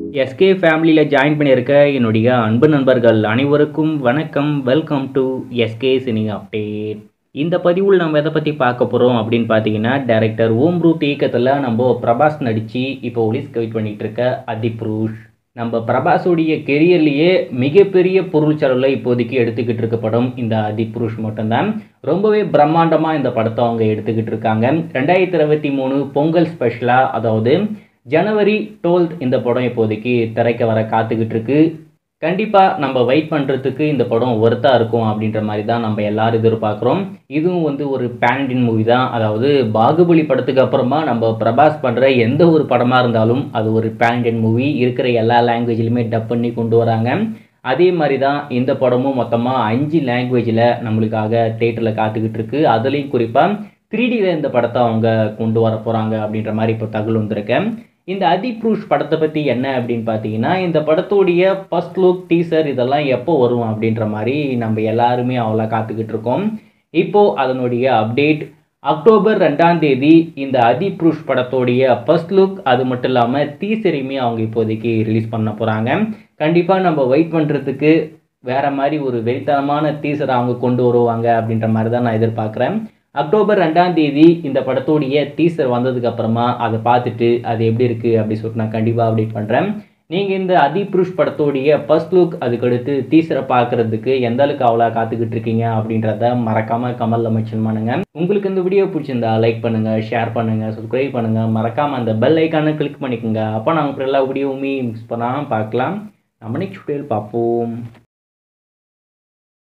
SK ஃபேமிலியில் join பண்ணியிருக்க என்னுடைய அன்பு நண்பர்கள் அனைவருக்கும் வணக்கம் welcome to SK cine update இந்த பதிவில் நம்ம எதை பற்றி பார்க்க போகிறோம் அப்படின்னு பார்த்தீங்கன்னா டைரக்டர் ஓம் ரூத் இயக்கத்தில் நம்ம பிரபாஸ் நடித்து இப்போ ஒலிஸ் வெயிட் பண்ணிகிட்டு இருக்க அதிப்ரூஷ் நம்ம பிரபாஸுடைய கெரியர்லேயே மிகப்பெரிய பொருள் செலவில் இப்போதைக்கு எடுத்துக்கிட்டு இருக்க படம் இந்த அதிபுருஷ் மட்டும்தான் ரொம்பவே பிரம்மாண்டமாக இந்த படத்தை அவங்க எடுத்துக்கிட்டு இருக்காங்க ரெண்டாயிரத்தி இருபத்தி மூணு பொங்கல் ஸ்பெஷலாக அதாவது ஜனவரி டுவெல்த் இந்த படம் இப்போதைக்கு திரைக்க வர காத்துக்கிட்டு இருக்கு கண்டிப்பாக நம்ம வெயிட் பண்ணுறதுக்கு இந்த படம் ஒர்த்தாக இருக்கும் அப்படின்ற மாதிரி தான் நம்ம எல்லாரும் எதிர்பார்க்குறோம் இதுவும் வந்து ஒரு பேண்டின் மூவி தான் அதாவது பாகுபலி படத்துக்கு அப்புறமா நம்ம பிரபாஸ் பண்ணுற எந்த ஒரு படமாக இருந்தாலும் அது ஒரு பேண்டின் மூவி இருக்கிற எல்லா லாங்குவேஜ்லையுமே டப் பண்ணி கொண்டு வராங்க அதே மாதிரி தான் இந்த படமும் மொத்தமாக அஞ்சு லாங்குவேஜில் நம்மளுக்காக தேட்டரில் காத்துக்கிட்டு இருக்கு அதுலேயும் குறிப்பாக த்ரீ டியில் இந்த படத்தை அவங்க கொண்டு வர போகிறாங்க அப்படின்ற மாதிரி இப்போ தகவல் வந்திருக்கேன் இந்த அதிப்ரூஷ் படத்தை பற்றி என்ன அப்படின்னு பார்த்தீங்கன்னா இந்த படத்தோடைய ஃபர்ஸ்ட் லுக் டீசர் இதெல்லாம் எப்போ வரும் அப்படின்ற மாதிரி நம்ம எல்லாருமே அவ்வளோ காத்துக்கிட்டு இருக்கோம் இப்போது அதனுடைய அப்டேட் அக்டோபர் ரெண்டாம் தேதி இந்த அதிப்ரூஷ் படத்தோடைய ஃபர்ஸ்ட் லுக் அது மட்டும் இல்லாமல் டீசரையுமே அவங்க இப்போதைக்கு ரிலீஸ் பண்ண போகிறாங்க கண்டிப்பாக நம்ம வெயிட் பண்ணுறதுக்கு வேறு மாதிரி ஒரு வெறித்தனமான டீசரை அவங்க கொண்டு வருவாங்க அப்படின்ற மாதிரி தான் நான் எதிர்பார்க்குறேன் அக்டோபர் ரெண்டாம் தேதி இந்த படத்தோடைய டீசர் வந்ததுக்கு அப்புறமா அதை பார்த்துட்டு அது எப்படி இருக்குது அப்படி சொல்லிட்டு நான் கண்டிப்பாக அப்டேட் பண்ணுறேன் நீங்கள் இந்த அதிபுருஷ் படத்தோடைய ஃபர்ஸ்ட் லுக் அதுக்கடுத்து டீசரை பார்க்குறதுக்கு எந்த அளவுக்கு அவ்வளோ காத்துக்கிட்டு இருக்கீங்க அப்படின்றத மறக்காமல் கமலில் மென்ஷன் பண்ணுங்க உங்களுக்கு இந்த வீடியோ பிடிச்சிருந்தா லைக் பண்ணுங்கள் ஷேர் பண்ணுங்கள் சப்ஸ்கிரைப் பண்ணுங்கள் மறக்காமல் அந்த பெல் ஐக்கானை கிளிக் பண்ணிக்கோங்க அப்போ நாங்கள் எல்லா வீடியோவுமே மிஸ் பண்ணாமல் பார்க்கலாம் நம்ம நெக்ஸ்ட் வீடியோவில் பார்ப்போம்